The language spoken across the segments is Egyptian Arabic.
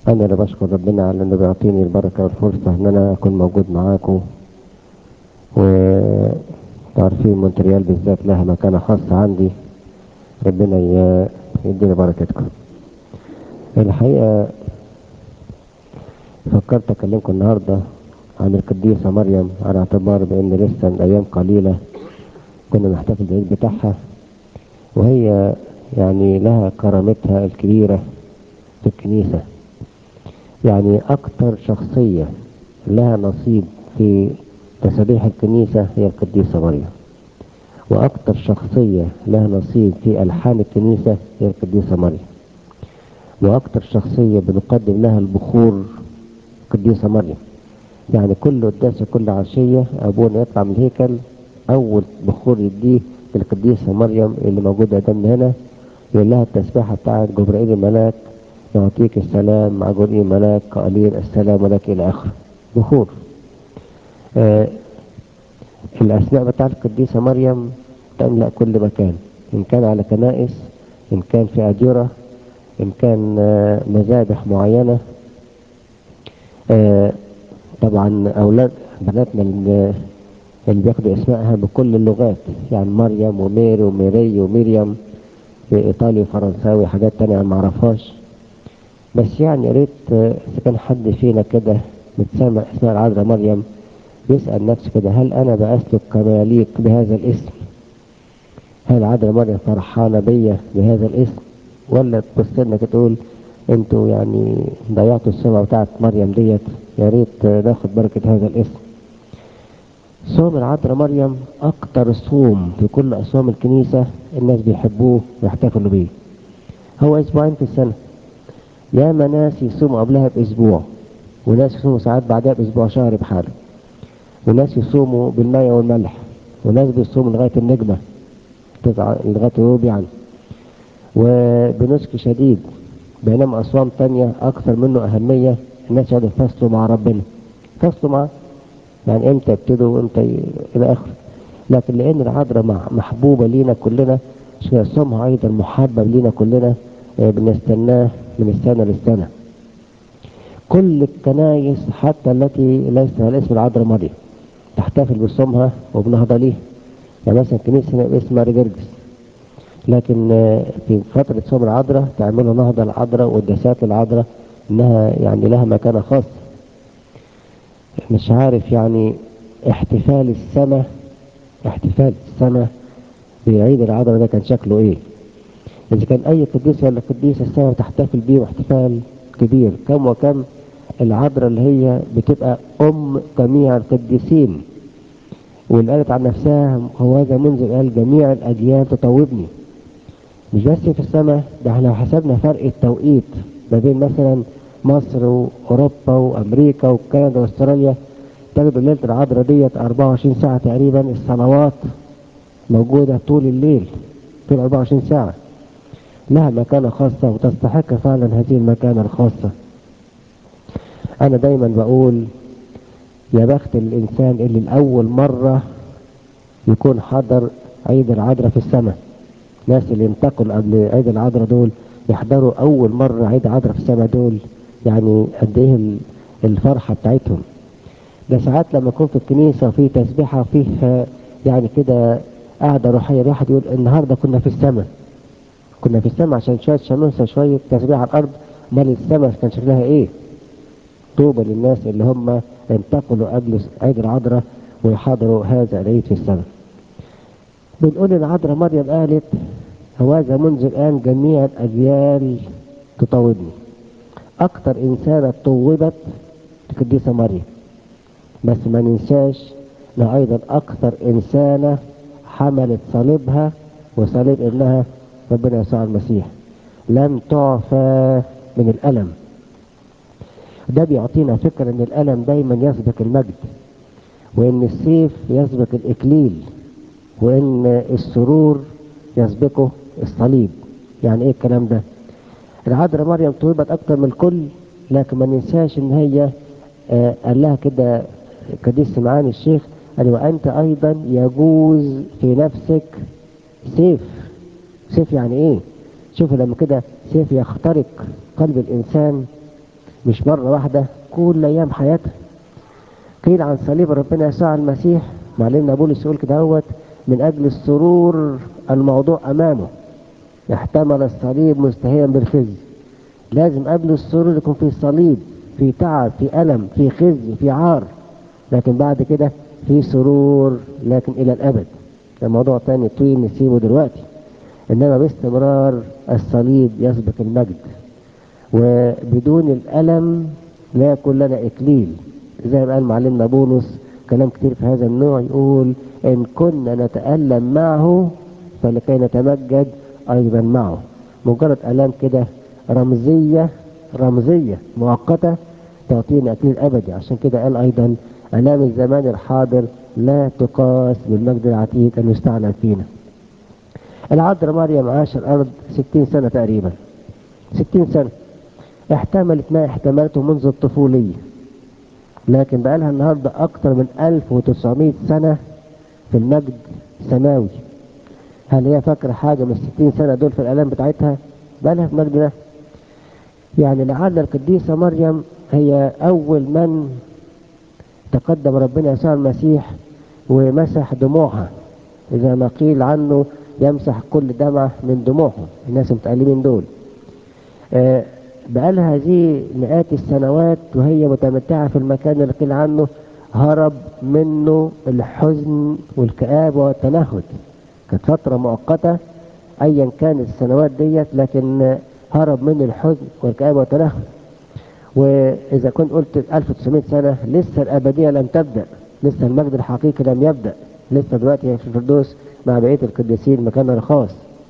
أنا اللي بشكر ربنا على إنه بيعطيني البركة والفرصة إن أنا أكون موجود معاكم وتعرفين مونتريال بالذات لها مكانة خاصة عندي ربنا ي- يديني بركتكم الحقيقة فكرت أكلمكم النهاردة عن القديسة مريم على اعتبار بأن لسه من أيام قليلة كنا نحتفل بالعيد بتاعها وهي يعني لها كرامتها الكبيرة في الكنيسة يعني أكثر شخصية لها نصيب في تسابيح الكنيسة هي القديسة مريم وأكثر شخصية لها نصيب في ألحان الكنيسة هي القديسة مريم وأكثر شخصية بنقدم لها البخور القديسة مريم يعني كل قداسة كل عشية أبونا يطلع من الهيكل أول بخور يديه للقديسة مريم اللي موجودة قدامنا هنا يقول لها التسبيحة بتاعت جبرائيل الملاك يعطيك السلام مع جبرائيل الملاك قليل السلام لك إلى آخره بخور آه الأسماء بتاعت القديسة مريم تملأ كل مكان إن كان على كنائس إن كان في أديرة إن كان آه مذابح معينة آه طبعا أولاد بناتنا اللي اللي بياخدوا اسمائها بكل اللغات يعني مريم وميري وميري وميريم بإيطالي وفرنساوي حاجات تانية أنا معرفهاش بس يعني يا ريت آه، إذا كان حد فينا كده متسمع اسمها العذراء مريم يسأل نفسه كده هل أنا بأسلك كما يليق بهذا الاسم؟ هل العذراء مريم فرحانة بيا بهذا الاسم؟ ولا تبص لنا كده تقول انتوا يعني ضيعتوا السمعة بتاعت مريم ديت يا ريت آه، ناخد بركة هذا الاسم. صوم العذراء مريم أكتر صوم في كل أصوام الكنيسة الناس بيحبوه ويحتفلوا بيه. هو أسبوعين في السنة. ياما ناس يصوموا قبلها بأسبوع وناس يصوموا ساعات بعدها بأسبوع شهر بحاله. وناس يصوموا بالمية والملح وناس بيصوموا لغاية النجمة تطلع لغاية الغروب يعني وبنسك شديد بينما أصوام تانية أكثر منه أهمية الناس يقعدوا يفصلوا مع ربنا فصلوا معاه يعني امتى يبتدوا وامتى ي... الى اخره لكن لان العذراء مع- محبوبه لينا كلنا عشان صومها ايضا محبب لينا كلنا آه، بنستناه من السنه للسنه كل الكنايس حتى التي ليس لها الاسم العذراء مريم تحتفل بصومها وبنهضه ليها يعني مثلا كنيسه هنا باسم ماري جرجس لكن آه، في فتره صوم العذراء تعملوا نهضه العذراء وقداسات العذراء انها يعني لها مكانه خاصه مش عارف يعني احتفال السماء احتفال السماء بعيد العذراء ده كان شكله ايه اذا كان اي قديس ولا قديسة السماء تحتفل بيه احتفال كبير كم وكم العذراء اللي هي بتبقى ام جميع القديسين واللي قالت عن نفسها هو هذا منذ قال جميع الاجيال تطوبني مش بس في السماء ده احنا لو حسبنا فرق التوقيت ما بين مثلا مصر واوروبا وامريكا وكندا واستراليا تجدوا ليله العذراء ديت 24 ساعه تقريبا الصلوات موجوده طول الليل طول 24 ساعه لها مكانه خاصه وتستحق فعلا هذه المكانه الخاصه انا دايما بقول يا بخت الانسان اللي لاول مره يكون حضر عيد العذراء في السماء ناس اللي انتقلوا قبل عيد العذراء دول يحضروا اول مره عيد العذراء في السماء دول يعني قد ايه ال- الفرحه بتاعتهم ده ساعات لما يكون في الكنيسه وفي تسبيحه وفيه آه، يعني كده قعده روحيه الواحد يقول النهارده كنا في السماء كنا في السماء عشان شويه شمس وشويه تسبيح على الارض امال السماء كان شكلها ايه؟ طوبى للناس اللي هم انتقلوا قبل عيد العذراء ويحضروا هذا العيد في السماء. بنقول العذراء مريم قالت هوذا منذ الآن جميع الأجيال تطوبني أكثر إنسانة طوبت القديسة مريم بس ما ننساش انها أيضا أكثر إنسانة حملت صليبها وصليب ابنها ربنا يسوع المسيح لم تعفى من الألم ده بيعطينا فكرة ان الألم دايما يسبق المجد وان السيف يسبق الإكليل وان السرور يسبقه الصليب يعني ايه الكلام ده العذراء مريم طوبت اكتر من الكل لكن ما ننساش ان هي آه قال لها كده قديس سمعان الشيخ قال وانت ايضا يجوز في نفسك سيف سيف يعني ايه شوفوا لما كده سيف يخترق قلب الانسان مش مرة واحدة كل أيام حياتها قيل عن صليب ربنا يسوع المسيح معلمنا بولس يقول كده هوت من أجل السرور الموضوع أمامه احتمل الصليب مستهيا بالخزي لازم قبل السرور يكون في صليب في تعب في ألم في خزي في عار لكن بعد كده في سرور لكن إلى الأبد ده موضوع تاني طويل نسيبه دلوقتي إنما باستمرار الصليب يسبق المجد وبدون الألم لا يكون لنا إكليل زي ما قال معلمنا بولس كلام كتير في هذا النوع يقول إن كنا نتألم معه فلكي نتمجد أيضا معه مجرد ألام كده رمزية رمزية مؤقتة تعطينا أكليل أبدي عشان كده قال أيضا ألام الزمان الحاضر لا تقاس بالمجد العتيق أن يستعلن فينا العذراء مريم عاش الأرض ستين سنة تقريبا ستين سنة احتملت ما احتملته منذ الطفولية لكن بقى لها النهاردة أكتر من 1900 سنة في المجد سماوي هل هي فاكرة حاجة من الستين سنة دول في الآلام بتاعتها بقى لها في المجد ده يعني لعل القديسة مريم هي أول من تقدم ربنا يسوع المسيح ومسح دموعها إذا ما قيل عنه يمسح كل دمعة من دموعهم الناس المتألمين دول آه بقالها هذه مئات السنوات وهي متمتعة في المكان اللي قيل عنه هرب منه الحزن والكآبة والتنهد كانت فترة مؤقتة أيا كانت السنوات ديت لكن هرب منه الحزن والكآبة والتنهد وإذا كنت قلت 1900 سنة لسه الأبدية لم تبدأ لسه المجد الحقيقي لم يبدأ لسه دلوقتي في الفردوس مع بقية القديسين مكاننا الخاص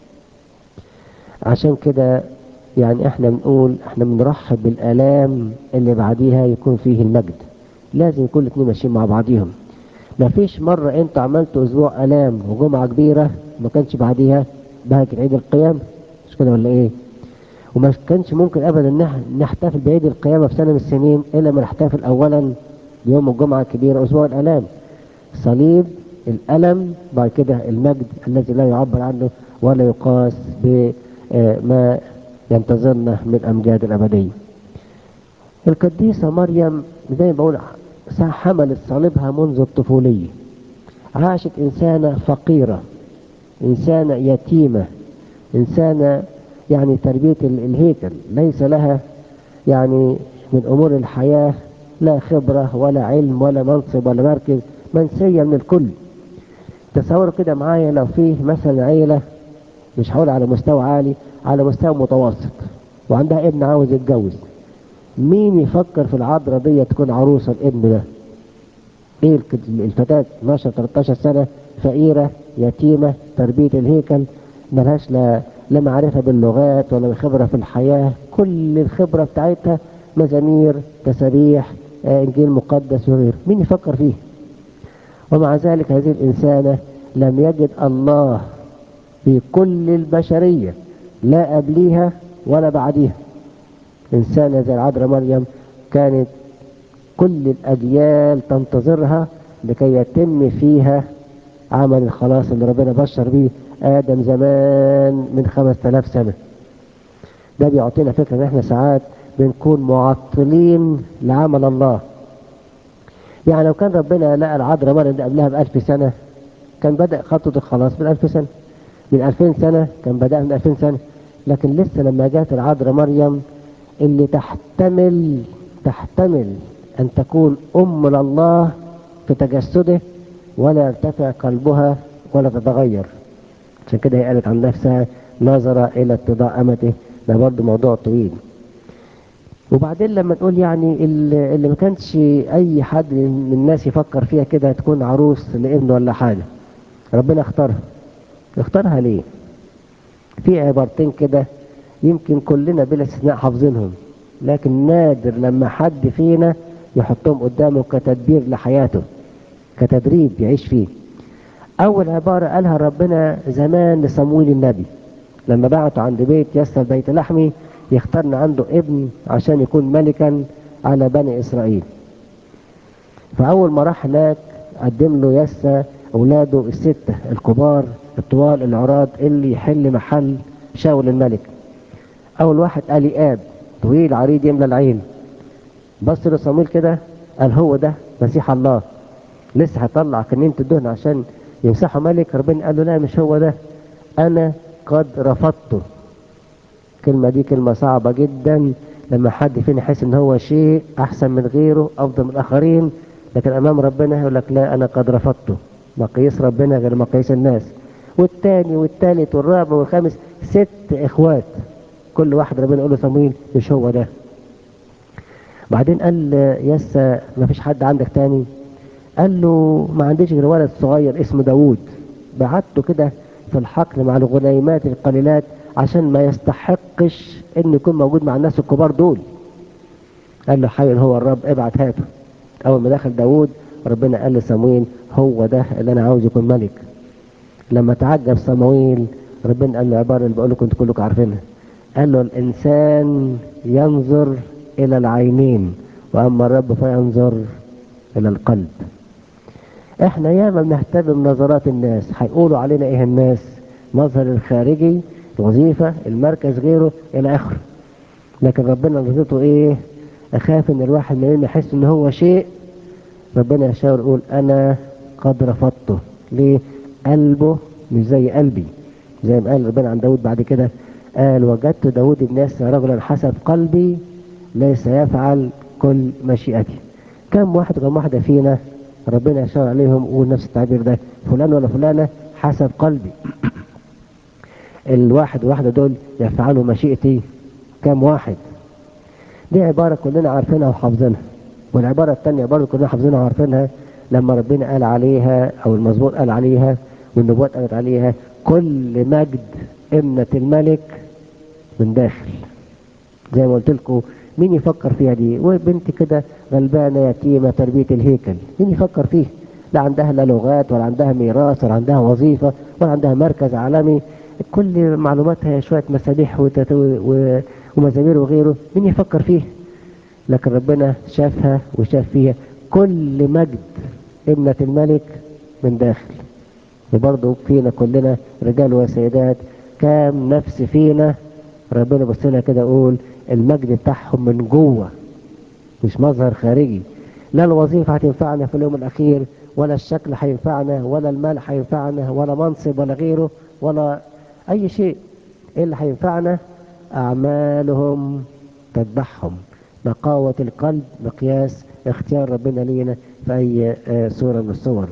عشان كده يعني احنا بنقول احنا بنرحب بالآلام اللي بعديها يكون فيه المجد لازم يكون الاثنين ماشيين مع بعضيهم ما فيش مرة انت عملت اسبوع آلام وجمعة كبيرة ما كانش بعديها بهجة عيد القيامة مش كده ولا ايه وما كانش ممكن ابدا نحتفل بعيد القيامة في سنة من السنين الا ما نحتفل اولا بيوم الجمعة الكبيرة اسبوع الآلام صليب الألم بعد كده المجد الذي لا يعبر عنه ولا يقاس بما ينتظرنا من أمجاد الأبدية القديسة مريم زي ما بقول حملت صليبها منذ الطفولية عاشت إنسانة فقيرة إنسانة يتيمة إنسانة يعني تربية الهيكل ليس لها يعني من أمور الحياة لا خبرة ولا علم ولا منصب ولا مركز منسية من الكل تصوروا كده معايا لو فيه مثلا عيلة مش هقول على مستوى عالي على مستوى متوسط وعندها ابن عاوز يتجوز مين يفكر في العذراء دي تكون عروسة الابن ده ايه الفتاة 12 13 سنة فقيرة يتيمة تربية الهيكل ملهاش لا لا معرفة باللغات ولا خبرة في الحياة كل الخبرة بتاعتها مزامير تسابيح آه انجيل مقدس وغيره مين يفكر فيه ومع ذلك هذه الإنسانة لم يجد الله في كل البشرية لا قبليها ولا بعديها إنسانة زي العذراء مريم كانت كل الأجيال تنتظرها لكي يتم فيها عمل الخلاص اللي ربنا بشر بيه آدم زمان من خمس تلاف سنة ده بيعطينا فكرة ان احنا ساعات بنكون معطلين لعمل الله يعني لو كان ربنا لقى العذراء مريم دي قبلها بألف سنة كان بدأ خطوة الخلاص من ألف سنة من ألفين سنة كان بدأ من ألفين سنة لكن لسه لما جاءت العذراء مريم اللي تحتمل تحتمل أن تكون أم لله في تجسده ولا يرتفع قلبها ولا تتغير عشان كده هي قالت عن نفسها نظر إلى اتضاع أمته ده برضه موضوع طويل وبعدين لما تقول يعني اللي ما كانش اي حد من الناس يفكر فيها كده تكون عروس لابنه ولا حاجه ربنا اختارها اختارها ليه في عبارتين كده يمكن كلنا بلا استثناء حافظينهم لكن نادر لما حد فينا يحطهم قدامه كتدبير لحياته كتدريب يعيش فيه اول عباره قالها ربنا زمان لصمويل النبي لما بعته عند بيت يسر بيت لحمي يختارن عنده ابن عشان يكون ملكا على بني اسرائيل فاول ما راح هناك قدم له يسى اولاده السته الكبار الطوال العراض اللي يحل محل شاول الملك اول واحد الياب طويل عريض يملى العين بص لصمويل كده قال هو ده مسيح الله لسه هيطلع كنينة الدهن عشان يمسحوا ملك ربنا قال له لا مش هو ده انا قد رفضته الكلمة دي كلمة صعبة جدا لما حد فينا يحس ان هو شيء احسن من غيره افضل من الاخرين لكن امام ربنا يقول لك لا انا قد رفضته مقاييس ربنا غير مقاييس الناس والتاني والتالت والرابع والخامس ست اخوات كل واحد ربنا يقول له صمويل مش هو ده بعدين قال يسا ما فيش حد عندك تاني قال له ما عنديش غير ولد صغير اسمه داوود بعته كده في الحقل مع الغنيمات القليلات عشان ما يستحقش انه يكون موجود مع الناس الكبار دول قال له حي هو الرب ابعت هاته اول ما دخل داوود ربنا قال لصمويل هو ده اللي انا عاوز يكون ملك لما تعجب صمويل ربنا قال له عباره اللي بقول لكم انتوا كلكم عارفينها قال له الانسان ينظر الى العينين واما الرب فينظر الى القلب احنا ياما بنهتم بنظرات الناس هيقولوا علينا ايه الناس مظهر الخارجي الوظيفة المركز غيره الى اخره لكن ربنا نظرته ايه اخاف ان الواحد مننا يحس ان هو شيء ربنا يشاور يقول انا قد رفضته ليه قلبه مش زي قلبي زي ما قال ربنا عن داود بعد كده قال وجدت داود الناس رجلا حسب قلبي ليس يفعل كل مشيئتي كم واحد كم واحدة فينا ربنا يشاور عليهم ويقول نفس التعبير ده فلان ولا فلانة حسب قلبي الواحد واحدة دول يفعلوا مشيئتي كم واحد دي عبارة كلنا عارفينها وحافظينها والعبارة التانية برضه كلنا حافظينها وعارفينها لما ربنا قال عليها او المزمور قال عليها والنبوات قالت عليها كل مجد ابنة الملك من داخل زي ما قلت لكم مين يفكر فيها دي وبنت كده غلبانة يتيمة تربية الهيكل مين يفكر فيه لا عندها لا لغات ولا عندها ميراث ولا عندها وظيفة ولا عندها مركز عالمي كل معلوماتها شوية مسابيح ومزامير وغيره مين يفكر فيه لكن ربنا شافها وشاف فيها كل مجد ابنة الملك من داخل وبرضه فينا كلنا رجال وسيدات كام نفس فينا ربنا بص لنا كده يقول المجد بتاعهم من جوه مش مظهر خارجي لا الوظيفة هتنفعنا في اليوم الأخير ولا الشكل هينفعنا ولا المال هينفعنا ولا منصب ولا غيره ولا أي شيء إيه اللي هينفعنا أعمالهم تتبعهم نقاوة القلب مقياس اختيار ربنا لينا في أي صورة من الصور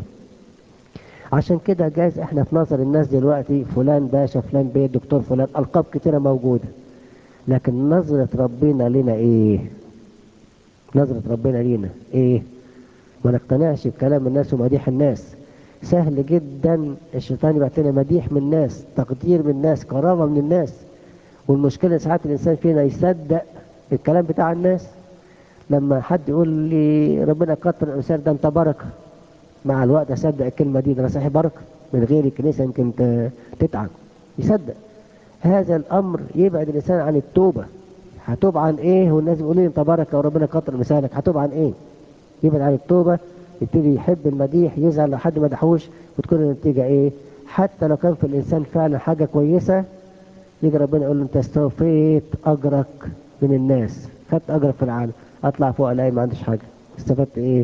عشان كده جايز احنا في نظر الناس دلوقتي فلان باشا فلان بيه دكتور فلان ألقاب كتيرة موجودة لكن نظرة ربنا لنا ايه نظرة ربنا لينا ايه ما نقتنعش بكلام الناس ومديح الناس سهل جدا الشيطان يبعت لنا مديح من الناس تقدير من الناس كرامة من الناس والمشكلة ساعات الإنسان فينا يصدق الكلام بتاع الناس لما حد يقول لي ربنا كتر الإنسان ده أنت بركة مع الوقت أصدق الكلمة دي ده أنا صحيح بركة من غير الكنيسة يمكن تتعب يصدق هذا الأمر يبعد الإنسان عن التوبة هتوب عن إيه والناس بيقولوا لي أنت بركة وربنا كتر مثالك هتوب عن إيه يبعد عن التوبة يبتدي يحب المديح يزعل لو حد مدحوش وتكون النتيجة إيه حتى لو كان في الإنسان فعلا حاجة كويسة يجي ربنا يقول له أنت استوفيت أجرك من الناس خدت أجرك في العالم أطلع فوق ألاقي ما عنديش حاجة استفدت إيه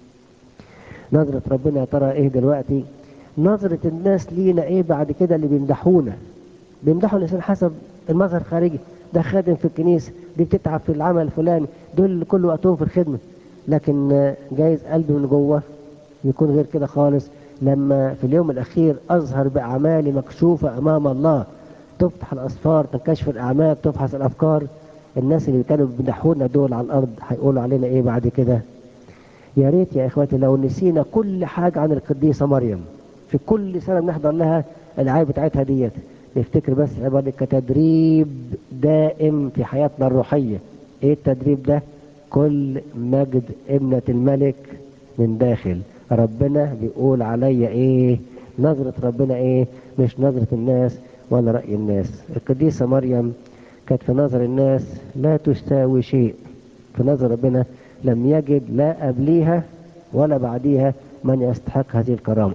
نظرة ربنا يا ترى إيه دلوقتي نظرة الناس لينا إيه بعد كده اللي بيمدحونا بيمدحوا الإنسان حسب المظهر الخارجي ده خادم في الكنيسة دي بتتعب في العمل الفلاني دول كل وقتهم في الخدمة لكن جايز قلبي من جوه يكون غير كده خالص لما في اليوم الأخير أظهر بأعمالي مكشوفة أمام الله تفتح الأسفار تنكشف الأعمال تفحص الأفكار الناس اللي كانوا بيمدحونا دول على الأرض هيقولوا علينا إيه بعد كده يا ريت يا إخواتي لو نسينا كل حاجة عن القديسة مريم في كل سنة بنحضر لها العيب بتاعتها ديت نفتكر بس عبارة كتدريب دائم في حياتنا الروحية ايه التدريب ده كل مجد ابنة الملك من داخل ربنا بيقول عليا ايه نظرة ربنا ايه مش نظرة الناس ولا رأي الناس القديسة مريم كانت في نظر الناس لا تساوي شيء في نظر ربنا لم يجد لا قبليها ولا بعديها من يستحق هذه الكرامة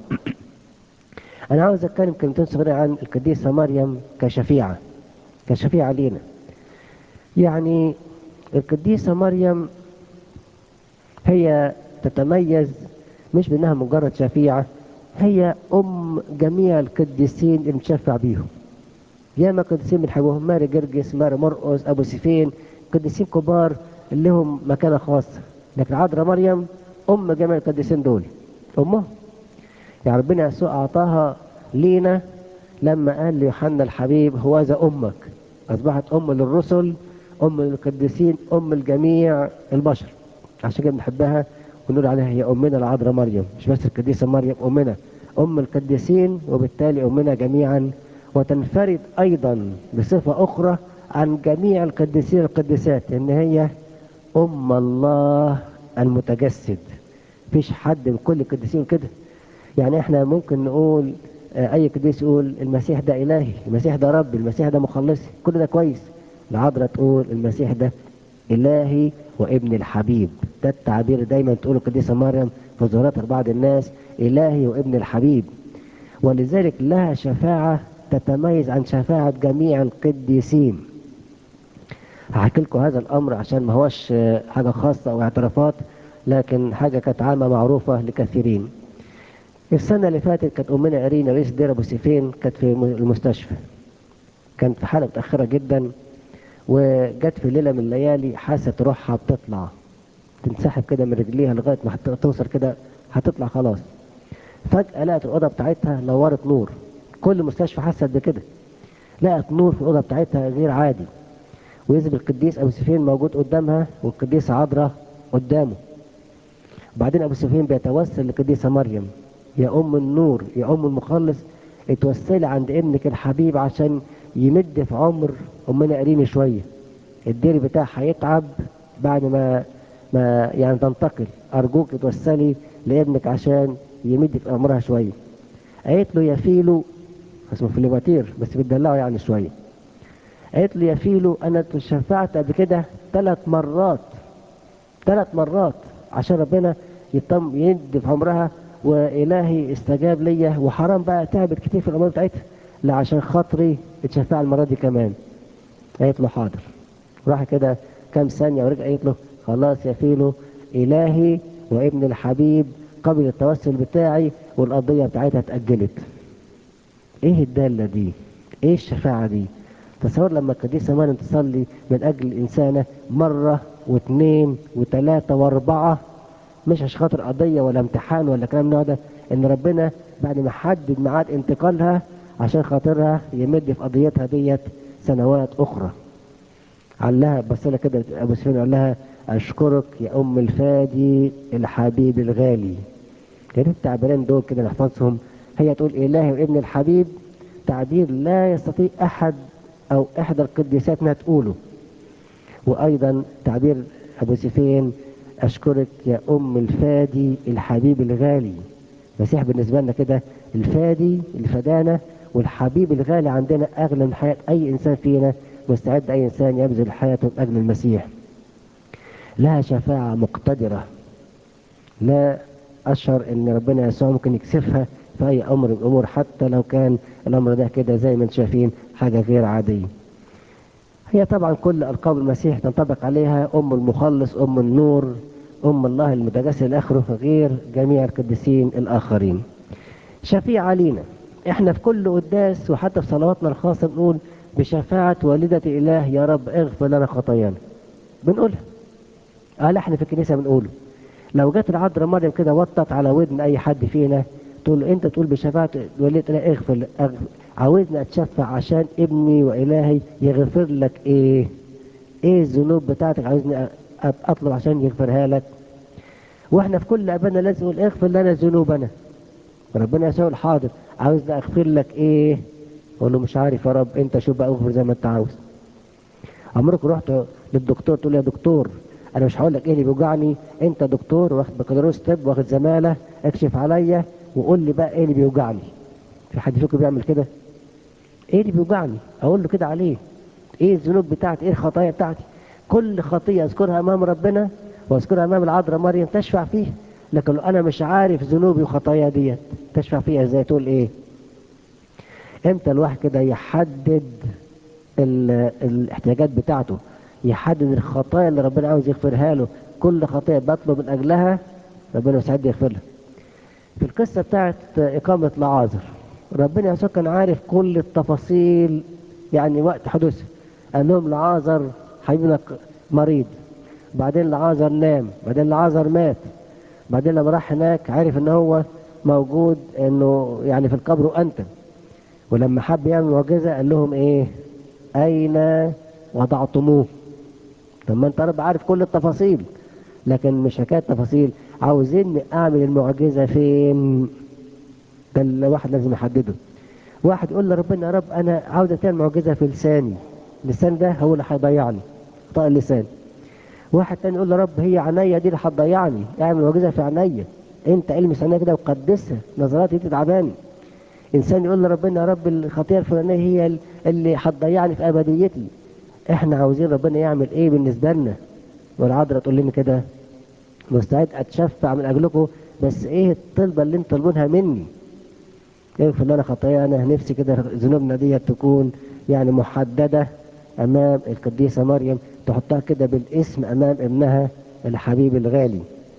أنا عاوز أتكلم كلمتين صغيرة عن القديسة مريم كشفيعة كشفيعة لينا يعني القديسة مريم هي تتميز مش بانها مجرد شفيعة هي ام جميع القديسين اللي متشفع بيهم ياما قديسين بنحبوهم ماري جرجس ماري مرقس ابو سيفين قديسين كبار اللي لهم مكانة خاصة لكن عذراء مريم ام جميع القديسين دول امهم يعني ربنا يسوع اعطاها لينا لما قال ليوحنا الحبيب هو ذا امك اصبحت ام للرسل ام للقديسين ام لجميع البشر عشان كده بنحبها ونقول عليها هي امنا العذراء مريم مش بس القديسه مريم امنا ام القديسين وبالتالي امنا جميعا وتنفرد ايضا بصفه اخرى عن جميع القديسين القديسات ان هي ام الله المتجسد مفيش حد من كل القديسين كده يعني احنا ممكن نقول آه، اي قديس يقول المسيح ده الهي المسيح ده ربي المسيح ده مخلصي كل ده كويس العذراء تقول المسيح ده الهي وابن الحبيب ده التعبير دايما تقول القديسه مريم في ظهوراتها لبعض الناس الهي وابن الحبيب ولذلك لها شفاعه تتميز عن شفاعه جميع القديسين هحكي لكم هذا الامر عشان ما هوش آه، حاجه خاصه او اعترافات لكن حاجه كانت عامه معروفه لكثيرين السنه اللي فاتت كانت امنا ارينا رئيس دير ابو سيفين كانت في المستشفى كانت في حاله متاخره جدا وجت في ليله من الليالي حست روحها بتطلع تنسحب كده من رجليها لغايه ما هت- توصل كده هتطلع خلاص فجاه لقت الاوضه بتاعتها نورت نور كل مستشفى حست بكده لقت نور في الاوضه بتاعتها غير عادي ويذهب القديس ابو سفين موجود قدامها والقديسه عذراء قدامه وبعدين ابو سفين بيتوسل للقديسه مريم يا ام النور يا ام المخلص اتوسلي عند ابنك الحبيب عشان يمد في عمر امنا قريني شويه الدير بتاعها هيتعب بعد ما ما يعني تنتقل ارجوك اتوسلي لابنك عشان يمد في عمرها شويه قالت له يا فيلو اسمه فيلوباتير بس بتدلعه يعني شويه قالت له يا فيلو انا تشفعت قبل كده ثلاث مرات ثلاث مرات عشان ربنا يطم يدي في عمرها والهي استجاب ليا وحرام بقى تعبت كتير في الامور بتاعتها لا عشان خاطري اتشفع المره دي كمان قالت له حاضر راح كده كام ثانيه ورجع قالت له خلاص يا فيلو الهي وابن الحبيب قبل التوسل بتاعي والقضيه بتاعتها اتاجلت ايه الداله دي ايه الشفاعه دي تصور لما القديسه مريم تصلي من اجل الانسانه مره واثنين وثلاثه واربعه مش عشان خاطر قضيه ولا امتحان ولا كلام من ده ان ربنا بعد ما حدد ميعاد انتقالها عشان خاطرها يمد في قضيتها ديت سنوات اخرى قال لها بص لها كده ابو سفيان قال لها اشكرك يا ام الفادي الحبيب الغالي يا ريت التعبيرين دول كده نحفظهم هي تقول الهي وابن الحبيب تعبير لا يستطيع احد او احدى القديسات انها تقوله وايضا تعبير ابو سفين اشكرك يا ام الفادي الحبيب الغالي المسيح بالنسبه لنا كده الفادي الفدانه والحبيب الغالي عندنا اغلى من حياه اي انسان فينا مستعد اي انسان يبذل حياته من اجل المسيح لها شفاعه مقتدره لا اشعر ان ربنا يسوع ممكن يكسفها في اي امر من الامور حتى لو كان الامر ده كده زي ما انتم شايفين حاجه غير عاديه هي طبعا كل القاب المسيح تنطبق عليها ام المخلص ام النور ام الله المتجسد الى اخره غير جميع القديسين الاخرين شفيعة لينا احنا في كل قداس وحتى في صلواتنا الخاصة بنقول بشفاعة والدة اله يا رب اغفر لنا خطايانا بنقولها قال احنا في الكنيسة بنقوله لو جت العذراء مريم كده وطت على ودن اي حد فينا تقول له انت تقول بشفاعة والدة اله اغفر أغ- عاوزني اتشفع عشان ابني والهي يغفر لك ايه ايه الذنوب بتاعتك عاوزني أ- اطلب عشان يغفرها لك واحنا في كل ابانا لازم نقول اغفر لنا ذنوبنا ربنا يسوع الحاضر عاوزني اغفر لك ايه اقول له مش عارف يا رب انت شوف بقى اغفر زي ما انت عاوز عمرك رحت للدكتور تقول له يا دكتور انا مش هقول لك ايه اللي بيوجعني انت دكتور واخد بكالوريوس طب واخد زماله اكشف عليا وقول لي بقى ايه اللي بيوجعني في حد فيكم بيعمل كده ايه اللي بيوجعني اقول له كده عليه ايه الذنوب بتاعتي ايه الخطايا بتاعتي كل خطيه اذكرها امام ربنا واذكرها امام العذراء مريم تشفع فيه لكن لو انا مش عارف ذنوبي وخطايا ديت تشفع فيها ازاي تقول ايه امتى الواحد كده يحدد ال- الاحتياجات بتاعته يحدد الخطايا اللي ربنا عاوز يغفرها له كل خطيئة بطلب من أجلها ربنا يسعد يغفرها في القصة بتاعت إقامة لعازر ربنا يسوع كان عارف كل التفاصيل يعني وقت حدوثها قال لهم لعازر حبيبنا مريض بعدين لعازر نام بعدين لعازر مات بعدين لما راح هناك عرف ان هو موجود انه يعني في القبر وانتم ولما حب يعمل معجزه قال لهم ايه اين وضعتموه طب ما انت رب عارف كل التفاصيل لكن مش حكايه تفاصيل عاوزين اعمل المعجزه فين ده الواحد لازم يحدده واحد يقول لربنا يا رب انا عاوز تعمل معجزه في لساني اللسان ده هو اللي هيضيعني طاق اللسان واحد تاني يقول له رب هي عينيا دي اللي هتضيعني اعمل معجزه في عينيا انت المس عينيا كده وقدسها نظراتي دي تعباني انسان يقول لربنا يا رب الخطيه الفلانيه هي اللي هتضيعني في ابديتي احنا عاوزين ربنا يعمل ايه بالنسبه لنا والعذراء تقول لنا كده مستعد اتشفع من اجلكم بس ايه الطلبه اللي انتوا طالبينها مني يغفر لنا خطايا انا نفسي كده ذنوبنا دي تكون يعني محدده امام القديسه مريم تحطها كده بالاسم امام ابنها الحبيب الغالي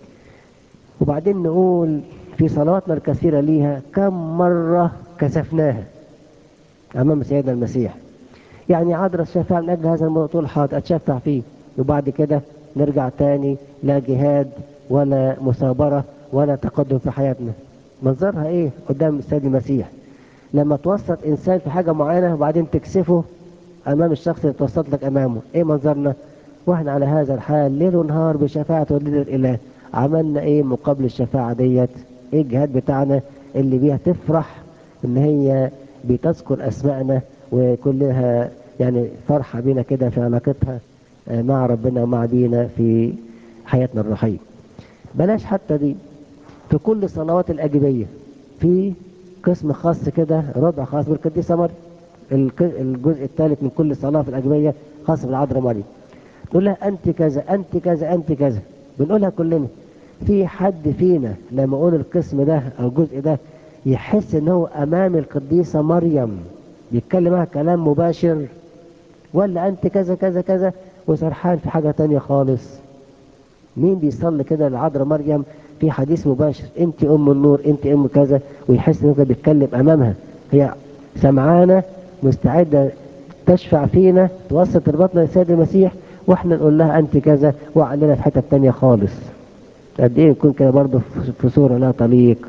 وبعدين نقول في صلواتنا الكثيره ليها كم مره كسفناها امام سيدنا المسيح يعني عذرا الشفاعة من اجل هذا الموضوع طول حاضر اتشفع فيه وبعد كده نرجع تاني لا جهاد ولا مثابره ولا تقدم في حياتنا منظرها ايه قدام السيد المسيح لما توسط انسان في حاجه معينه وبعدين تكسفه امام الشخص اللي توسط لك امامه ايه منظرنا واحنا على هذا الحال ليل ونهار بشفاعة ولد الاله عملنا ايه مقابل الشفاعة ديت ايه الجهاد بتاعنا اللي بيها تفرح ان هي بتذكر اسمائنا وكلها يعني فرحة بينا كده في علاقتها مع ربنا ومع بينا في حياتنا الروحية بلاش حتى دي في كل صلوات الأجبية في قسم خاص كده ربع خاص بالقديسة مريم الجزء الثالث من كل صلاة في الأجبية خاص بالعذراء مريم تقول لها أنت كذا أنت كذا أنت كذا بنقولها كلنا في حد فينا لما أقول القسم ده أو الجزء ده يحس إن هو أمام القديسة مريم بيتكلم معها كلام مباشر ولا أنت كذا كذا كذا وسرحان في حاجة تانية خالص مين بيصلي كده للعذراء مريم في حديث مباشر انت ام النور انت ام كذا ويحس انه بيتكلم امامها هي سمعانه مستعده تشفع فينا توسط رباطنا للسيد المسيح واحنا نقول لها انت كذا وعلينا في حته تانية خالص قد ايه نكون كده برضه في صوره لا تليق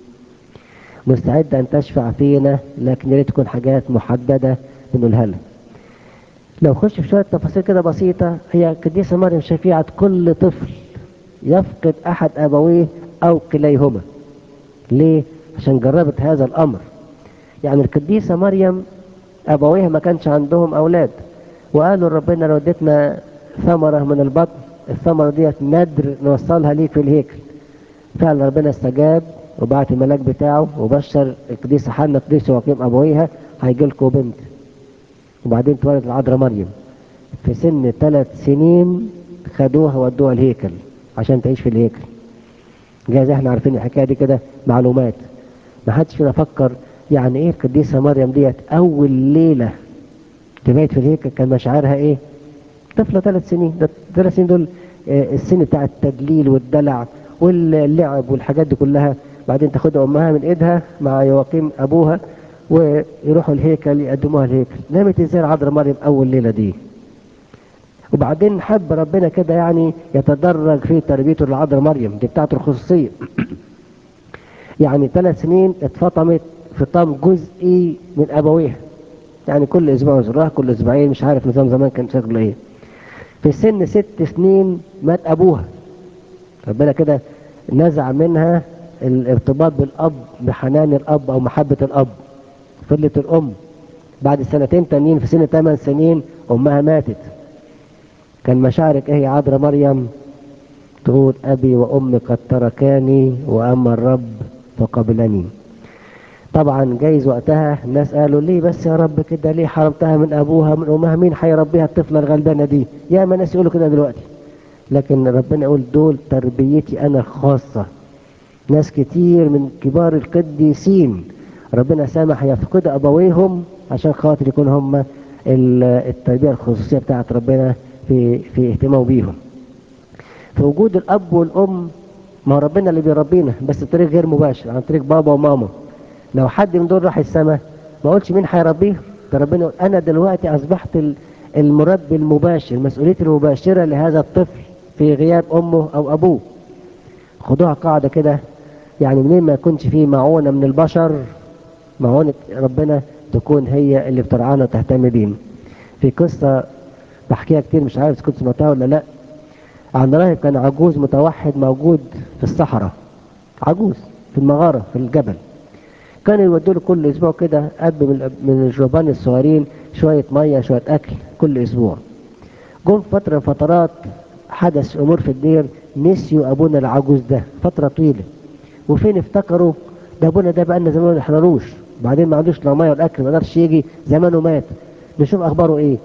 مستعده ان تشفع فينا لكن يا ريت تكون حاجات محدده بنقولها لها لو خش في شويه تفاصيل كده بسيطه هي القديسه مريم شفيعه كل طفل يفقد احد ابويه او كليهما ليه عشان جربت هذا الامر يعني القديسه مريم ابويها ما كانش عندهم اولاد وقالوا ربنا لو اديتنا ثمره من البطن الثمره ديت ندر نوصلها ليك في الهيكل فعلا ربنا استجاب وبعت الملاك بتاعه وبشر القديسه حنا القديس يواقيم ابويها هيجي لكم بنت وبعدين اتولدت العذراء مريم في سن ثلاث سنين خدوها ودوها الهيكل عشان تعيش في الهيكل جايز احنا عارفين الحكايه دي كده معلومات ما حدش فينا فكر يعني ايه القديسه مريم ديت اول ليله تبيت في الهيكل كان مشاعرها ايه طفله ثلاث سنين ده ثلاث سنين دول اه السن بتاع التدليل والدلع واللعب والحاجات دي كلها بعدين تاخدها امها من ايدها مع يواقيم ابوها ويروحوا الهيكل يقدموها الهيكل نامت ازاي العذراء مريم اول ليله دي وبعدين حب ربنا كده يعني يتدرج في تربيته للعذراء مريم دي بتاعته الخصوصيه يعني ثلاث سنين اتفطمت فطام جزئي من ابويها يعني كل اسبوع يزورها كل اسبوعين مش عارف نظام زمان كان شكله ايه في سن ست سنين مات ابوها ربنا كده نزع منها الارتباط بالاب بحنان الاب او محبه الاب فضلت الام بعد سنتين تانيين في سن 8 سنين امها ماتت كان مشاعرك ايه يا عذراء مريم تقول ابي وامي قد تركاني واما الرب فقبلني طبعا جايز وقتها الناس قالوا ليه بس يا رب كده ليه حرمتها من ابوها من امها مين هيربيها الطفله الغلبانه دي يا ما ناس يقولوا كده دلوقتي لكن ربنا يقول دول تربيتي انا الخاصه ناس كتير من كبار القديسين ربنا سامح يفقد ابويهم عشان خاطر يكون هم التربيه الخصوصيه بتاعت ربنا في في اهتمامه بيهم في وجود الاب والام ما هو ربنا اللي بيربينا بس بطريق غير مباشر عن طريق بابا وماما لو حد من دول راح السماء ما اقولش مين هيربيه ده ربنا يقول انا دلوقتي اصبحت ال- المربي المباشر مسؤوليتي المباشره لهذا الطفل في غياب امه او ابوه خدوها قاعده كده يعني منين ما يكونش فيه معونه من البشر معونه ربنا تكون هي اللي بترعانا وتهتم بينا في قصه بحكيها كتير مش عارف إذا كنت سمعتها ولا لا عن راهب كان عجوز متوحد موجود في الصحراء عجوز في المغاره في الجبل كانوا يودوا له كل اسبوع كده قد من الأب- من الجربان الصغيرين شويه ميه شويه اكل كل اسبوع جم في فتره من فترات حدث امور في الدير نسيوا ابونا العجوز ده فتره طويله وفين افتكروا ده ابونا ده بقى لنا زمان ما نحضروش بعدين ما عندوش لا ميه ولا اكل ما قدرش يجي زمانه مات نشوف اخباره ايه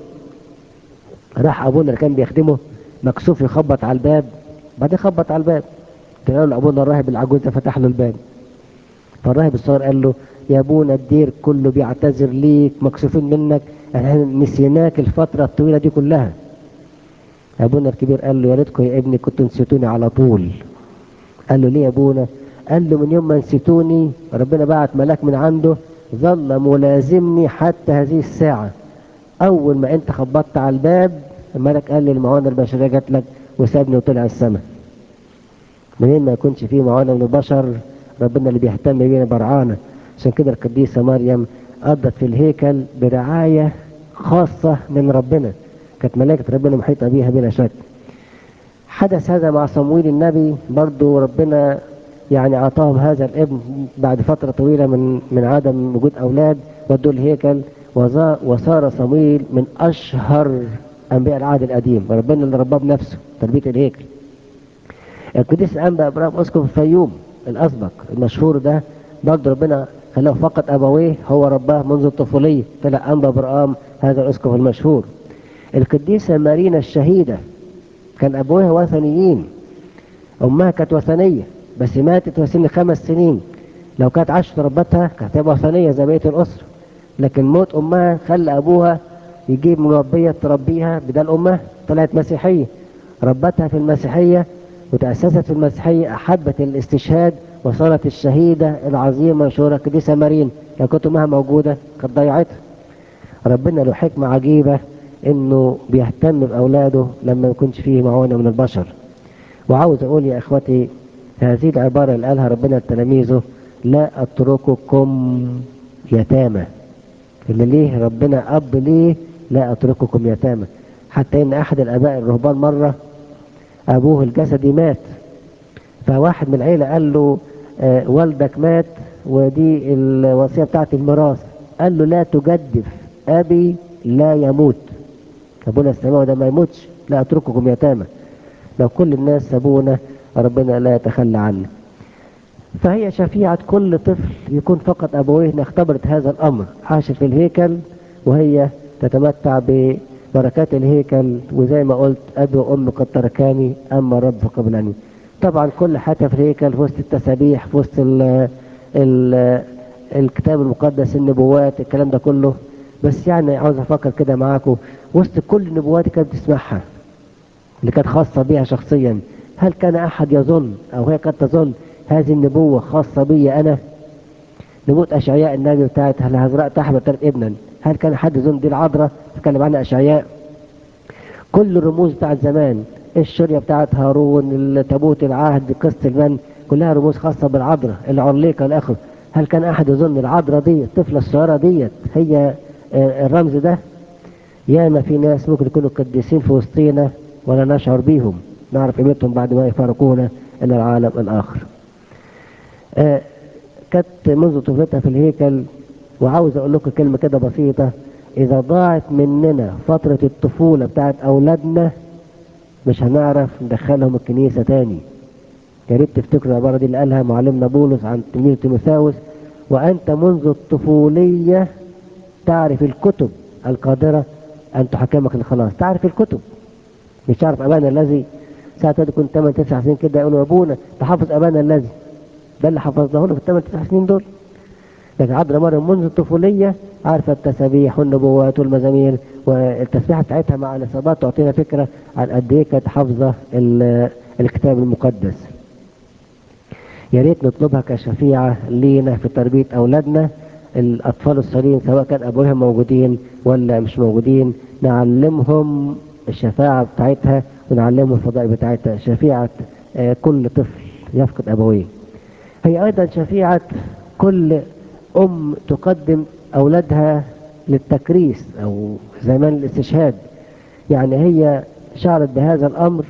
راح ابونا اللي كان بيخدمه مكسوف يخبط على الباب بعدين خبط على الباب تلاقوا له ابونا الراهب العجوز ده فتح له الباب فالراهب الصغير قال له يا ابونا الدير كله بيعتذر ليك مكسوفين منك احنا نسيناك الفتره الطويله دي كلها ابونا الكبير قال له يا ريتكم يا ابني كنتوا نسيتوني على طول قال له ليه يا ابونا قال له من يوم ما نسيتوني ربنا بعت ملاك من عنده ظل ملازمني حتى هذه الساعه اول ما انت خبطت على الباب الملك قال لي المعونه البشريه جات لك وسابني وطلع السماء منين ما يكونش فيه معونه من البشر ربنا اللي بيهتم بينا برعانا عشان كده القديسه مريم قضت في الهيكل برعايه خاصه من ربنا كانت ملائكه ربنا محيطه بيها بلا شك حدث هذا مع صمويل النبي برضو ربنا يعني اعطاهم هذا الابن بعد فتره طويله من من عدم وجود اولاد ودوا الهيكل وزا- وصار صمويل من اشهر انبياء العهد القديم ربنا اللي رباه بنفسه تربيه الهيكل القديس انبا ابراهيم اسقف الفيوم الاسبق المشهور ده برضه ربنا خلاه فقط ابويه هو رباه منذ الطفوليه طلع انبا ابراهيم هذا الاسقف المشهور القديسه مارينا الشهيده كان ابوها وثنيين امها كانت وثنيه بس ماتت في سن خمس سنين لو كانت عاشت ربتها كانت هتبقى وثنيه زي بقيه الاسره لكن موت امها خلى ابوها يجيب مربيه تربيها بدل امها طلعت مسيحيه ربتها في المسيحيه وتاسست في المسيحيه احبت الاستشهاد وصارت الشهيده العظيمه مشهوره القديسه مارين لو كانت امها موجوده كانت ضيعتها ربنا له حكمه عجيبه انه بيهتم باولاده لما ما يكونش فيه معونه من البشر وعاوز اقول يا اخوتي هذه العباره اللي قالها ربنا لتلاميذه لا اترككم يتامى اللي ليه ربنا اب ليه لا اترككم يتامى حتى ان احد الاباء الرهبان مره ابوه الجسدي مات فواحد من العيله قال له آه والدك مات ودي الوصيه بتاعت الميراث قال له لا تجدف ابي لا يموت ابونا السماوي ده ما يموتش لا اترككم يتامى لو كل الناس سابونا ربنا لا يتخلى عنا فهي شفيعة كل طفل يكون فقط أبويه اختبرت هذا الأمر عاشت في الهيكل وهي تتمتع ببركات الهيكل وزي ما قلت أبي وأمي قد تركاني أما رب فقبلني طبعا كل حاجة في الهيكل في وسط التسابيح في وسط ال ال الكتاب المقدس النبوات الكلام ده كله بس يعني عاوز أفكر كده معاكم وسط كل النبوات اللي كانت بتسمعها اللي كانت خاصة بيها شخصيا هل كان أحد يظن أو هي قد تظن هذه النبوة خاصة بي أنا نبوة أشعياء النبي بتاعت هل هزراء تحمل ثلاث ابنا هل كان حد يظن دي العذراء تكلم عنها أشعياء كل الرموز بتاعت زمان الشرية بتاعت هارون تابوت العهد قصة المن كلها رموز خاصة بالعذراء العرليقة الآخر هل كان أحد يظن العذراء دي الطفلة الصغيرة ديت هي الرمز ده ياما في ناس ممكن يكونوا قديسين في وسطينا ولا نشعر بيهم نعرف قيمتهم بعد ما يفارقونا إلى العالم الآخر آه كانت منذ طفولتها في الهيكل وعاوز اقول لكم كلمه كده بسيطه اذا ضاعت مننا فتره الطفوله بتاعت اولادنا مش هنعرف ندخلهم الكنيسه تاني يا ريت تفتكروا العباره دي اللي قالها معلمنا بولس عن تلميذ تيموثاوس وانت منذ الطفوليه تعرف الكتب القادره ان تحكمك للخلاص تعرف الكتب مش تعرف ابانا الذي ساعة ما كنت 8 9 سنين كده يقولوا ابونا تحفظ ابانا الذي ده اللي حفظناه له في الثمان تسع سنين دول لكن عذراء مريم منذ الطفوليه عارفه التسابيح والنبوات والمزامير والتسبيحه بتاعتها مع الاصابات تعطينا فكره عن قد ايه كانت حافظه الكتاب المقدس يا ريت نطلبها كشفيعة لينا في تربية أولادنا الأطفال الصغيرين سواء كان أبوهم موجودين ولا مش موجودين نعلمهم الشفاعة بتاعتها ونعلمهم الفضائل بتاعتها شفيعة آه، كل طفل يفقد أبويه هي أيضا شفيعة كل أم تقدم أولادها للتكريس أو زمان الاستشهاد يعني هي شعرت بهذا الأمر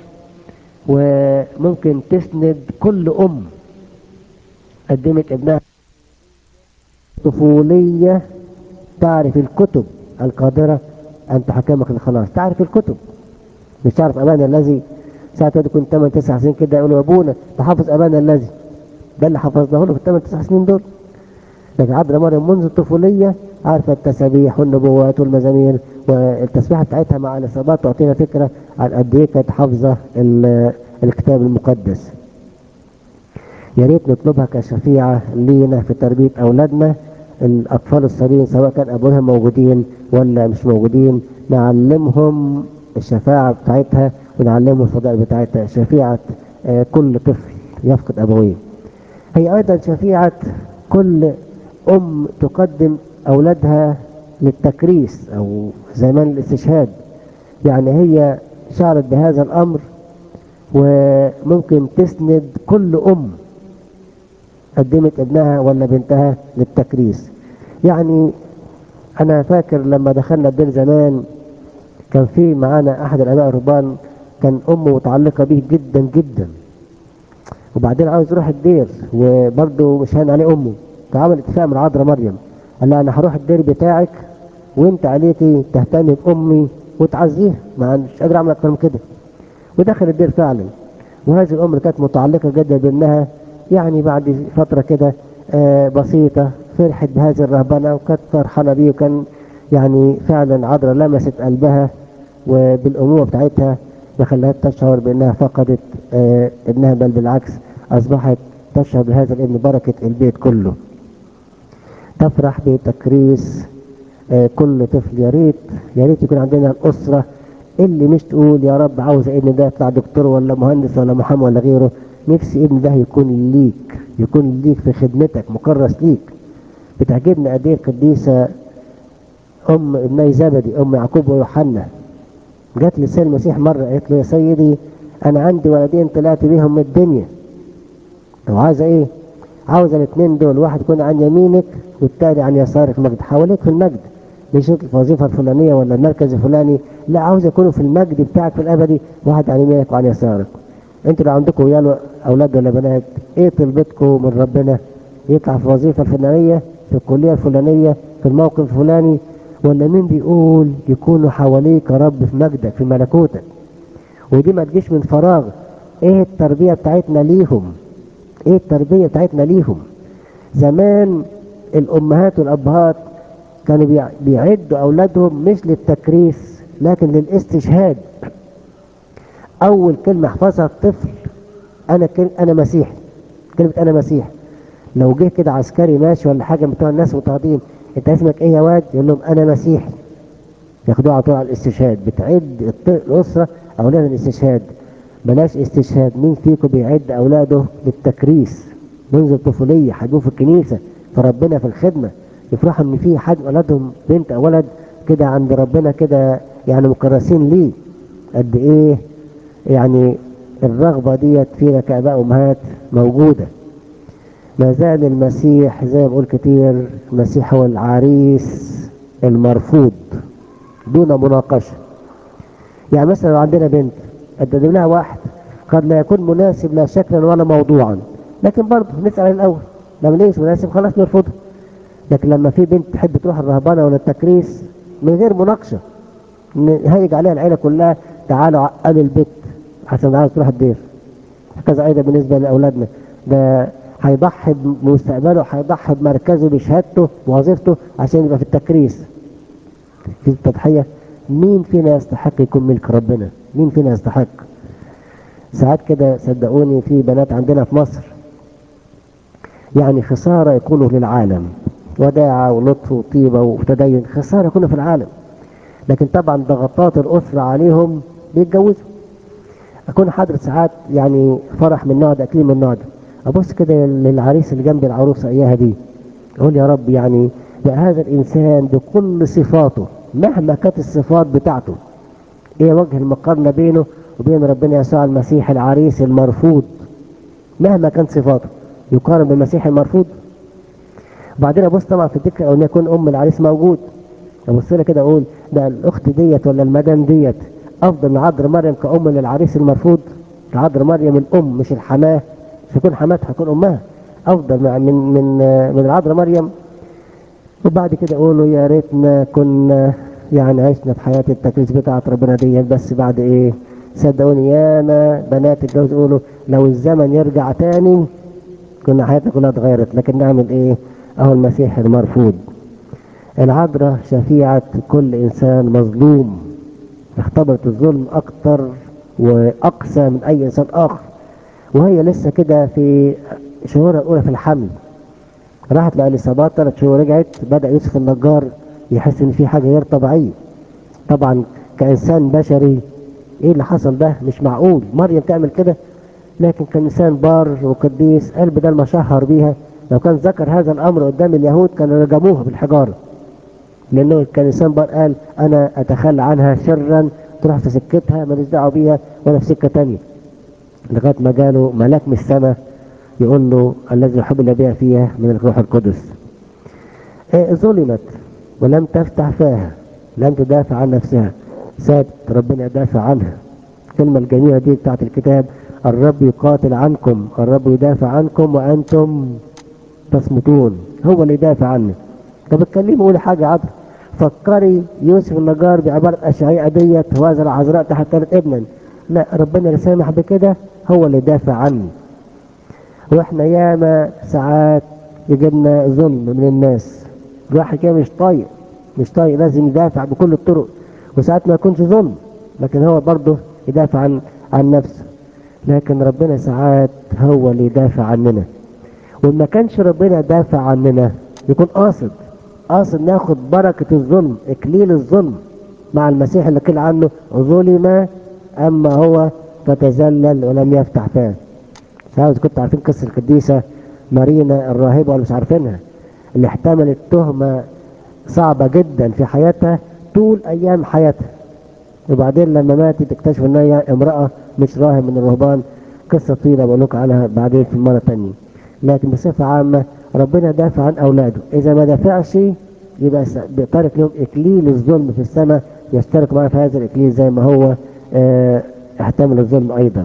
وممكن تسند كل أم قدمت ابنها طفولية تعرف الكتب القادرة أن تحكمك للخلاص تعرف الكتب مش تعرف أبانا الذي ساعة ما كنت 8 9 سنين كده يقولوا يا أبونا ده حافظ أبانا الذي ده اللي حفظناه له في 8 9 سنين دول لكن عبد مريم منذ الطفولية عارفة التسابيح والنبوات والمزامير والتسبيحة بتاعتها مع الإصابات تعطينا فكرة عن قد إيه كانت حافظة ال- الكتاب المقدس يا ريت نطلبها كشفيعة لينا في تربية أولادنا الأطفال الصغيرين سواء كان أبوهم موجودين ولا مش موجودين نعلمهم الشفاعة بتاعتها ونعلمهم الفضائل بتاعتها شفيعة آه، كل طفل يفقد أبويه هي أيضا شفيعة كل أم تقدم أولادها للتكريس أو زمان الاستشهاد يعني هي شعرت بهذا الأمر وممكن تسند كل أم قدمت ابنها ولا بنتها للتكريس يعني أنا فاكر لما دخلنا الدين زمان كان في معانا أحد الآباء الرهبان كان أمه متعلقة به جدا جدا وبعدين عاوز يروح الدير وبرضه مش هان عليه امه فعمل اتفاق من عذراء مريم قال لها انا هروح الدير بتاعك وانت عليكي تهتمي بامي وتعزيها ما مش قادر اعمل اكتر من كده ودخل الدير فعلا وهذه الام اللي كانت متعلقه جدا بانها يعني بعد فتره كده آه بسيطه فرحت بهذه الرهبنه وكانت فرحانه بيه وكان يعني فعلا عذراء لمست قلبها وبالامومه بتاعتها ما خلاها تشعر بانها فقدت آه ابنها بل بالعكس اصبحت تشعر بهذا الابن بركه البيت كله تفرح بتكريس آه كل طفل يا ريت يا ريت يكون عندنا الاسره اللي مش تقول يا رب عاوز ابني ده يطلع دكتور ولا مهندس ولا محامي ولا غيره نفسي ابني ده يكون ليك يكون ليك في خدمتك مكرس ليك بتعجبني قد ايه القديسه ام ابني زبدي ام يعقوب ويوحنا جات لي السيد المسيح مره قالت له يا سيدي انا عندي ولدين طلعت بيهم من الدنيا طب عايزه ايه؟ عاوزه الاثنين دول واحد يكون عن يمينك والتاني عن يسارك مجد حواليك في المجد مش الوظيفه الفلانيه ولا المركز الفلاني لا عاوز يكونوا في المجد بتاعك في الابدي واحد عن يمينك وعن يسارك انتوا لو عندكم عيال اولاد ولا بنات ايه طلبتكم من ربنا يطلع في الوظيفه الفلانيه في الكليه الفلانيه في الموقف الفلاني ولا مين بيقول يكونوا حواليك يا رب في مجدك في ملكوتك ودي ما تجيش من فراغ ايه التربيه بتاعتنا ليهم ايه التربيه بتاعتنا ليهم زمان الامهات والابهات كانوا بيع- بيعدوا اولادهم مش للتكريس لكن للاستشهاد اول كلمه احفظها الطفل انا كل... انا مسيحي كلمه انا مسيحي لو جه كده عسكري ماشي ولا حاجه من بتوع الناس مضطهدين انت اسمك ايه يا واد يقول لهم انا مسيحي ياخدوه على طول على الاستشهاد بتعد الط- الاسره اولاد الاستشهاد بلاش استشهاد مين فيكم بيعد اولاده للتكريس منذ الطفوليه حدوه في الكنيسه فربنا في الخدمه يفرحوا ان في حد ولدهم بنت او ولد كده عند ربنا كده يعني مكرسين ليه قد ايه يعني الرغبه ديت فينا كاباء وامهات موجوده ما زال المسيح زي ما بقول كتير المسيح هو العريس المرفوض دون مناقشة يعني مثلا لو عندنا بنت قدم لها واحد قد لا يكون مناسب لا شكلا ولا موضوعا لكن برضه نسأل الأول لما ليش مناسب خلاص نرفضه لكن لما في بنت تحب تروح الرهبنة ولا التكريس من غير مناقشة نهيج عليها العيلة كلها تعالوا عقلوا البيت عشان عايز تروح الدير هكذا أيضا بالنسبة لأولادنا ده هيضحي بمستقبله هيضحي بمركزه بشهادته بوظيفته عشان يبقى في التكريس في التضحية مين فينا يستحق يكون ملك ربنا مين فينا يستحق ساعات كده صدقوني في بنات عندنا في مصر يعني خسارة يكونوا للعالم وداعة ولطف وطيبة وتدين خسارة يكونوا في العالم لكن طبعا ضغطات الأسرة عليهم بيتجوزوا اكون حاضر ساعات يعني فرح من النوع ده اكليل من النوع ده ابص كده للعريس اللي جنب العروسه اياها دي اقول يا رب يعني ده هذا الانسان بكل صفاته مهما كانت الصفات بتاعته ايه وجه المقارنه بينه وبين ربنا يسوع المسيح العريس المرفوض مهما كانت صفاته يقارن بالمسيح المرفوض وبعدين ابص طبعا في الذكر او ان يكون ام العريس موجود ابص لها كده اقول ده الاخت ديت ولا المدام ديت افضل من عذر مريم كأم للعريس المرفوض عذر مريم الام مش الحماه مش هيكون حماتها هيكون امها افضل من من من, من العذراء مريم وبعد كده اقولوا يا ريتنا كنا يعني عشنا في حياه التكليف بتاعت ربنا دي بس بعد ايه صدقوني ياما بنات الجوز يقولوا لو الزمن يرجع تاني كنا حياتنا كلها اتغيرت لكن نعمل ايه اهو المسيح المرفوض العذراء شفيعة كل انسان مظلوم اختبرت الظلم اكتر واقسى من اي انسان اخر وهي لسه كده في شهورها الاولى في الحمل راحت لاليصابات ثلاث شهور رجعت بدا يوسف النجار يحس ان في حاجه غير طبيعيه طبعا كانسان بشري ايه اللي حصل ده مش معقول مريم تعمل كده لكن كان انسان بار وقديس قال بدل ما شهر بيها لو كان ذكر هذا الامر قدام اليهود كانوا رجموه بالحجاره لانه كان انسان بار قال انا اتخلى عنها شرا تروح في سكتها ماليش دعوه بيها ولا في سكه تانية لغايه ما جاله ملاك من السماء يقول له الذي حبل بها فيها من الروح القدس إيه ظلمت ولم تفتح فاها لم تدافع عن نفسها سابت ربنا يدافع عنها الكلمة الجميلة دي بتاعت الكتاب الرب يقاتل عنكم الرب يدافع عنكم وأنتم تصمتون هو اللي يدافع عنك طب اتكلمي قولي حاجة عبر فكري يوسف النجار بعبارة أشعياء ديت وهذا العذراء تحت ثلاث ابنا لا ربنا اللي سامح بكده هو اللي دافع عني واحنا ياما ساعات يجينا ظلم من الناس الواحد كده مش طايق مش طايق لازم يدافع بكل الطرق وساعات ما يكونش ظلم لكن هو برضه يدافع عن عن نفسه لكن ربنا ساعات هو اللي يدافع عننا وإن ما كانش ربنا دافع عننا يكون قاصد قاصد ناخد بركة الظلم إكليل الظلم مع المسيح اللي قيل عنه ظلم أما هو فتذلل ولم يفتح فاه مش عارف كنت عارفين قصة القديسة مارينا الراهبة ولا مش عارفينها اللي احتملت تهمة صعبة جدا في حياتها طول أيام حياتها وبعدين لما ماتت اكتشفوا ان هي امرأة مش راهب من الرهبان قصة طويلة بقول لكم عنها بعدين في مرة تانية لكن بصفة عامة ربنا دافع عن أولاده إذا ما دافعش يبقى بيترك لهم إكليل الظلم في السماء يشترك معنا في هذا الإكليل زي ما هو اه احتمل الظلم أيضا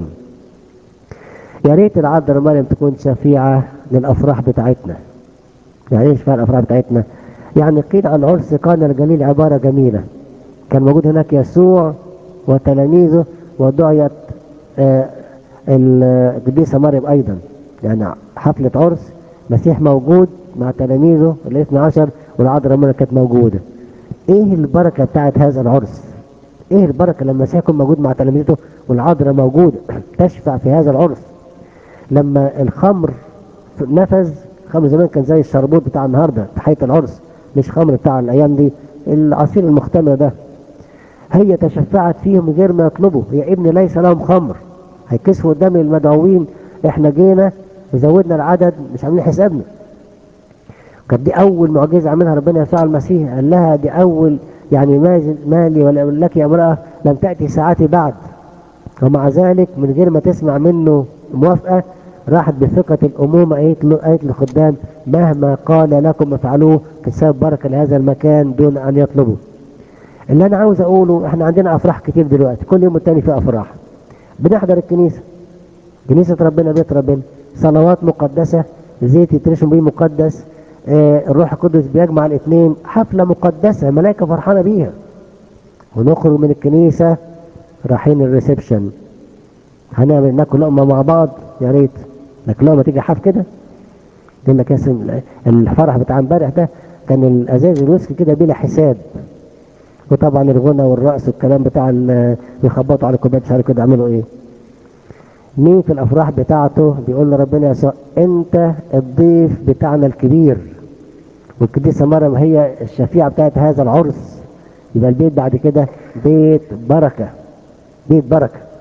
يا ريت العذراء مريم تكون شفيعة للأفراح بتاعتنا يعني ايش فيها الأفراح بتاعتنا يعني قيل عن عرس قانا الجليل عبارة جميلة كان موجود هناك يسوع وتلاميذه ودعيت آه القديسة مريم أيضا يعني حفلة عرس مسيح موجود مع تلاميذه الاثنى عشر والعذراء مريم كانت موجودة ايه البركة بتاعت هذا العرس ايه البركة لما المسيح يكون موجود مع تلاميذه والعذراء موجودة تشفع في هذا العرس لما الخمر نفذ خمر زمان كان زي الشربوت بتاع النهارده تحية العرس مش خمر بتاع الايام دي العصير المختمر ده هي تشفعت فيهم غير ما يطلبوا يا ابني ليس لهم خمر هيكسفوا قدام المدعوين احنا جينا وزودنا العدد مش عاملين حسابنا كانت دي اول معجزه عملها ربنا يسوع المسيح قال لها دي اول يعني مالي ولا لك يا امراه لم تاتي ساعتي بعد ومع ذلك من غير ما تسمع منه موافقه راحت بثقة الأمومة قالت له قالت للخدام مهما قال لكم افعلوه كسبب بركة لهذا المكان دون أن يطلبوا. اللي أنا عاوز أقوله إحنا عندنا أفراح كتير دلوقتي كل يوم التاني في أفراح. بنحضر الكنيسة. كنيسة ربنا بيت ربنا. صلوات مقدسة زيت يترشم بيه مقدس آه الروح القدس بيجمع الاثنين حفلة مقدسة ملائكة فرحانة بيها. ونخرج من الكنيسة رايحين الريسبشن. هنعمل ناكل لقمة مع بعض يا ريت لكن لو ما تيجي حاف كده يقول لك ياسم الفرح بتاع امبارح ده كان الازاز الويسكي كده بلا حساب وطبعا الغنى والرقص والكلام بتاع يخبطوا على الكوبايات مش عارف كده يعملوا ايه مين في الافراح بتاعته بيقول لربنا يسوع انت الضيف بتاعنا الكبير والقديسه مريم هي الشفيعه بتاعت هذا العرس يبقى البيت بعد كده بيت بركه بيت بركه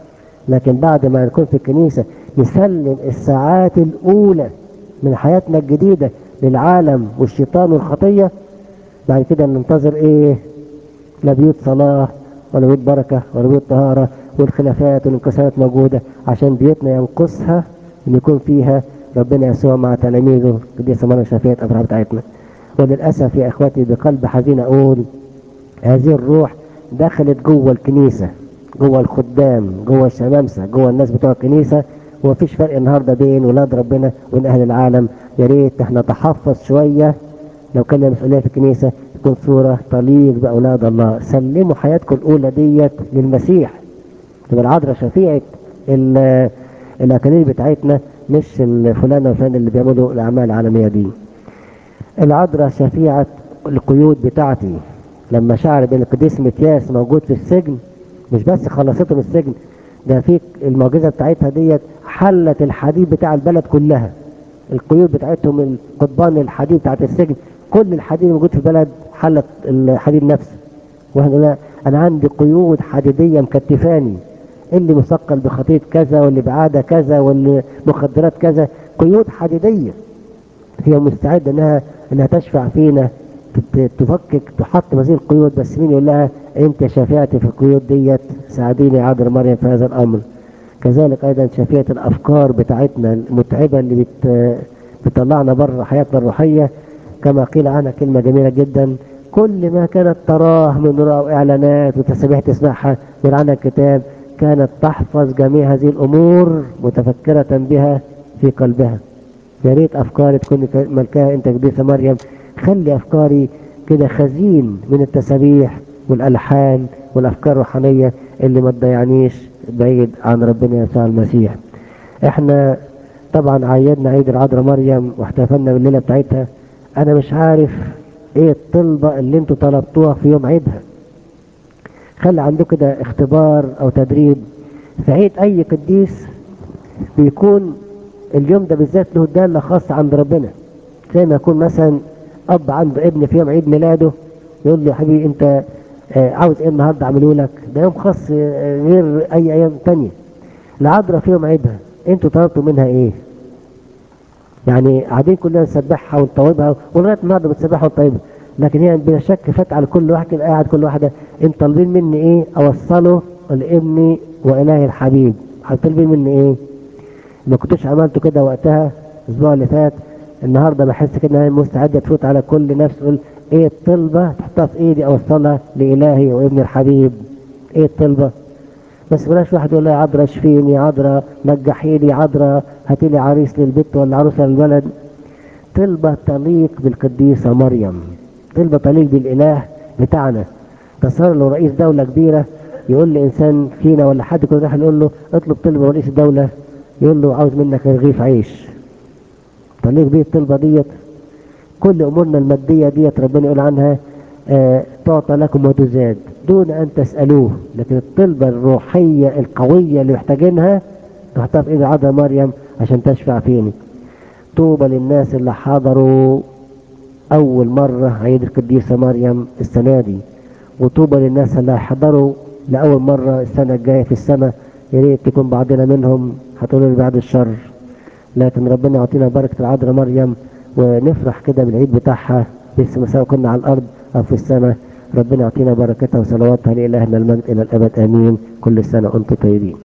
لكن بعد ما نكون في الكنيسة نسلم الساعات الأولى من حياتنا الجديدة للعالم والشيطان والخطية بعد كده ننتظر ايه لا بيوت صلاة ولا بيوت بركة ولا بيوت طهارة والخلافات والانقسامات موجودة عشان بيوتنا ينقصها ان يكون فيها ربنا يسوع مع تلاميذه دي سمانا شافية الأفراح بتاعتنا وللأسف يا إخواتي بقلب حزين أقول هذه الروح دخلت جوه الكنيسة جوه الخدام جوه الشمامسة جوه الناس بتوع الكنيسة ومفيش فرق النهارده بين ولاد ربنا وبين أهل العالم يا ريت احنا نتحفظ شوية لو كان مسؤولية في الكنيسة تكون صورة تليق بأولاد الله سلموا حياتكم الأولى ديت للمسيح تبقى العذراء شفيعة ال- الأكاليل بتاعتنا مش الفلان وفلان اللي بيعملوا الأعمال العالمية دي العذراء شفيعة القيود بتاعتي لما شعر بين القديس متياس موجود في السجن مش بس خلصته من السجن ده في المعجزة بتاعتها ديت حلت الحديد بتاع البلد كلها القيود بتاعتهم القضبان الحديد بتاعت السجن كل الحديد اللي موجود في البلد حلت الحديد نفسه واحنا لا انا عندي قيود حديديه مكتفاني اللي مثقل بخطيط كذا واللي بعاده كذا واللي مخدرات كذا قيود حديديه هي مستعده انها انها تشفع فينا تت- تفكك تحط هذه القيود بس مين يقول لها انت شفيعتي في القيود ديت ساعديني يا عذراء مريم في هذا الامر كذلك ايضا شفيعة الافكار بتاعتنا المتعبه اللي بت بتطلعنا بره حياتنا الروحيه كما قيل عنها كلمه جميله جدا كل ما كانت تراه من رؤى واعلانات وتسابيح تسمعها من عنها الكتاب كانت تحفظ جميع هذه الامور متفكره بها في قلبها يا ريت افكاري تكون ك- ملكها انت قديسه مريم خلي افكاري كده خزين من التسابيح والالحان والافكار الروحانيه اللي ما تضيعنيش بعيد عن ربنا يسوع المسيح احنا طبعا عيدنا عيد العذراء مريم واحتفلنا بالليله بتاعتها انا مش عارف ايه الطلبه اللي انتوا طلبتوها في يوم عيدها خلي عندكم كده اختبار او تدريب في عيد اي قديس بيكون اليوم ده بالذات له داله خاصه عند ربنا زي ما يكون مثلا اب عنده ابن في يوم عيد ميلاده يقول له يا حبيبي انت آه، عاوز ايه النهارده اعمله لك ده يوم خاص آه، غير اي ايام تانية العذراء في يوم عيدها انتوا طلبتوا منها ايه يعني قاعدين كلنا نسبحها ونطوبها ولغايه النهارده بتسبحها وتطيبها لكن هي بلا شك فات على كل واحد كده قاعد كل واحده انت طالبين مني ايه اوصله لابني والهي الحبيب طالبين مني ايه ما كنتش عملته كده وقتها الاسبوع اللي فات النهارده بحس كده ان انا مستعد تفوت على كل نفس تقول ايه الطلبه تحطها في ايدي اوصلها لالهي وابن الحبيب ايه الطلبه بس بلاش واحد يقول لي يا عذرا اشفيني يا عذرا نجحيني يا عذرا هاتي لي عريس للبيت ولا عروسه للبلد طلبه تليق بالقديسه مريم طلبه تليق بالاله بتاعنا تصور لو رئيس دوله كبيره يقول لانسان فينا ولا حد كده راح يقول له اطلب طلبه من رئيس الدوله يقول له عاوز منك رغيف عيش تليق بيه الطلبه ديت كل امورنا الماديه ديت ربنا يقول عنها آه تعطى لكم وتزاد دون ان تسالوه لكن الطلبه الروحيه القويه اللي محتاجينها نحطها في ايد عذراء مريم عشان تشفع فيني طوبى للناس اللي حضروا اول مره عيد القديسه مريم السنه دي وطوبى للناس اللي هيحضروا لاول مره السنه الجايه في السماء يا ريت تكون بعضنا منهم هتقولوا لي بعد الشر لكن ربنا يعطينا بركه العذراء مريم ونفرح كده بالعيد بتاعها باسم سواء كنا على الارض او في السماء ربنا يعطينا بركتها وصلواتها لالهنا المجد الى الابد امين كل سنه وانتم طيبين